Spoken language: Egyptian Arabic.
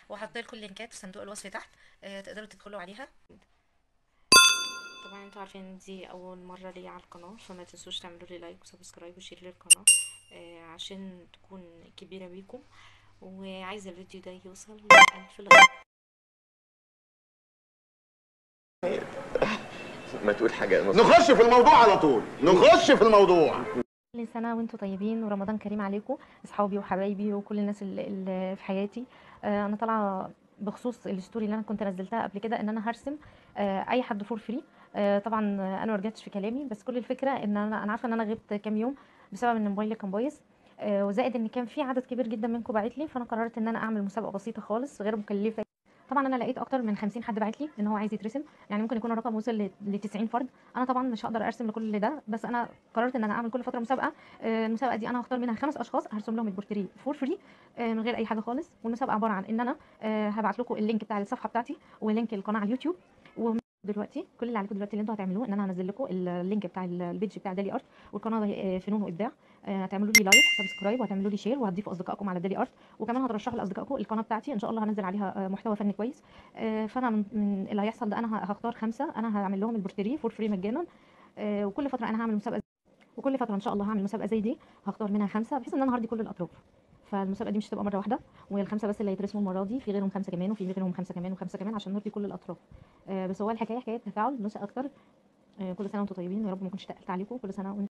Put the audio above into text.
وهحط لكم اللينكات في صندوق الوصف تحت آه، تقدروا تدخلوا عليها طبعا انتوا عارفين ان دي اول مره ليا على القناه فما تنسوش تعملوا لي لايك وسبسكرايب وشير للقناه آه، عشان تكون كبيره بيكم وعايزه الفيديو ده يوصل لألف لايك ما تقول حاجة نص نخش في الموضوع على طول نخش في الموضوع كل سنة وانتم طيبين ورمضان كريم عليكم اصحابي وحبايبي وكل الناس اللي, اللي في حياتي آه، انا طالعة بخصوص الستوري اللي انا كنت نزلتها قبل كده ان انا هرسم آه، اي حد فور فري طبعا آه، انا ما رجعتش في كلامي بس كل الفكرة ان انا انا عارفة ان انا غبت كام يوم بسبب ان موبايلي كان بايظ آه، وزائد ان كان في عدد كبير جدا منكم باعت لي فانا قررت ان انا اعمل مسابقة بسيطة خالص غير مكلفة طبعا انا لقيت اكتر من 50 حد باعت لي ان هو عايز يترسم يعني ممكن يكون الرقم وصل ل 90 فرد انا طبعا مش هقدر ارسم لكل ده بس انا قررت ان انا اعمل كل فتره مسابقه آه، المسابقه دي انا هختار منها خمس اشخاص هرسم لهم البورتريه فور فري من غير اي حاجه خالص والمسابقه عباره عن ان انا آه، هبعت لكم اللينك بتاع الصفحه بتاعتي ولينك القناه على اليوتيوب دلوقتي كل اللي عليكم دلوقتي اللي انتوا هتعملوه ان انا هنزل لكم اللينك بتاع ال- البيج بتاع دالي ارت والقناه آه، فنون وابداع آه، هتعملوا لي لايك وسبسكرايب وهتعملوا لي شير وهتضيفوا اصدقائكم على دالي ارت وكمان هترشحوا لاصدقائكم القناه بتاعتي ان شاء الله هنزل عليها آه، محتوى فني كويس آه، فانا من من اللي هيحصل ده انا ه- هختار خمسه انا هعمل لهم البورتريه فور فري مجانا آه، وكل فتره انا هعمل مسابقه وكل فتره ان شاء الله هعمل مسابقه زي دي هختار منها خمسه بحيث ان انا هرضي كل الاطراف فالمسابقه دي مش هتبقى مره واحده والخمسه بس اللي هيترسموا المره دي في غيرهم خمسه كمان وفي غيرهم خمسه كمان وخمسه كمان عشان نرضي كل الاطراف آه، بس هو الحكايه حكايه تفاعل مش اكتر آه، كل سنه وانتم طيبين ويا رب ما اكونش تقلت عليكم كل سنه وانتم